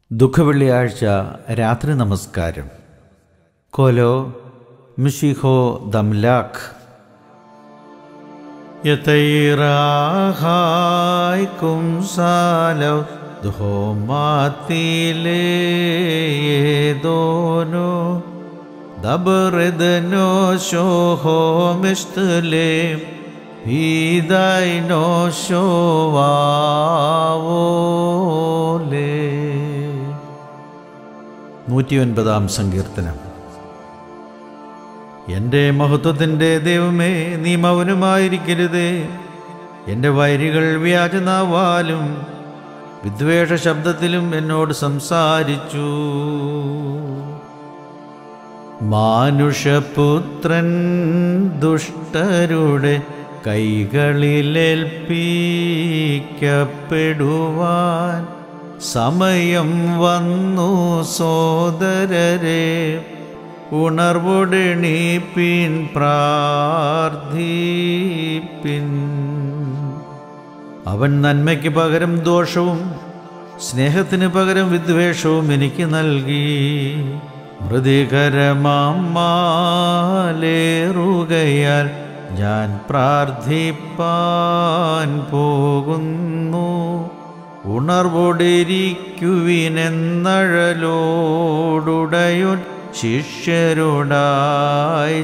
ദുഃഖവെള്ളിയാഴ്ച രാത്രി നമസ്കാരം കോലോ മിഷിഹോ ദംലാഖ് യതൈറാഹായ് കുംസാലോ ദോനോ ദബറിദനോ ശോഹോ മിസ്തലേ ഹീദൈനോ ശോവാവോലേ നൂറ്റിയൊൻപതാം സങ്കീർത്തനം എൻ്റെ മഹത്വത്തിൻ്റെ ദൈവമേ നീ മൗനമായിരിക്കരുതേ എൻ്റെ വൈരികൾ വ്യാജനാവാലും വിദ്വേഷ ശബ്ദത്തിലും എന്നോട് സംസാരിച്ചു മാനുഷപുത്രൻ ദുഷ്ടരുടെ കൈകളിലേൽപ്പിക്കപ്പെടുവാൻ സമയം വന്നു സോദരരെ ഉണർവൊടിണീപ്പിൻ പ്രാർത്ഥിപ്പിൻ അവൻ നന്മയ്ക്ക് പകരം ദോഷവും സ്നേഹത്തിന് പകരം വിദ്വേഷവും എനിക്ക് നൽകി മൃതികരമാം മാലേറുകയാൽ ഞാൻ പ്രാർത്ഥിപ്പാൻ പോകുന്നു ഉണർവൊടിരിക്കുവിനെന്നഴലോടുടയുൻ ശിഷ്യരോടായി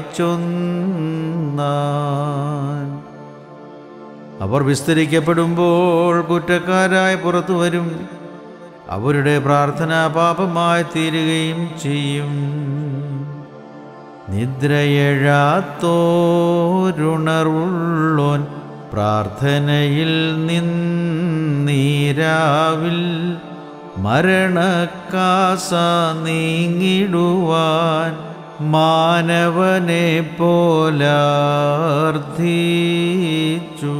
ചൊന്നാൻ അവർ വിസ്തരിക്കപ്പെടുമ്പോൾ കുറ്റക്കാരായി പുറത്തു വരും അവരുടെ പ്രാർത്ഥന പാപമായി തീരുകയും ചെയ്യും നിദ്രയഴാത്തോരുണർവുള്ളോൻ പ്രാർത്ഥനയിൽ നിന്നീരാവിൽ മരണക്കാസ നീങ്ങിടുവാൻ മാനവനെ പോലാർദ്ധിച്ചു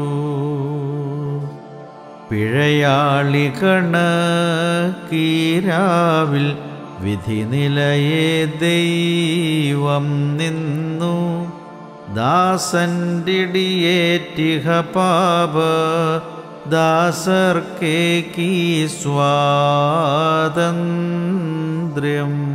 പിഴയാളി കണക്കീരാവിൽ വിധി നിലയെ ദൈവം നിന്നു ദാസൻഡിടിയേറ്റിഹ പാപ ദാസർക്കേക്കീ സ്വാതന്ത്ര്യം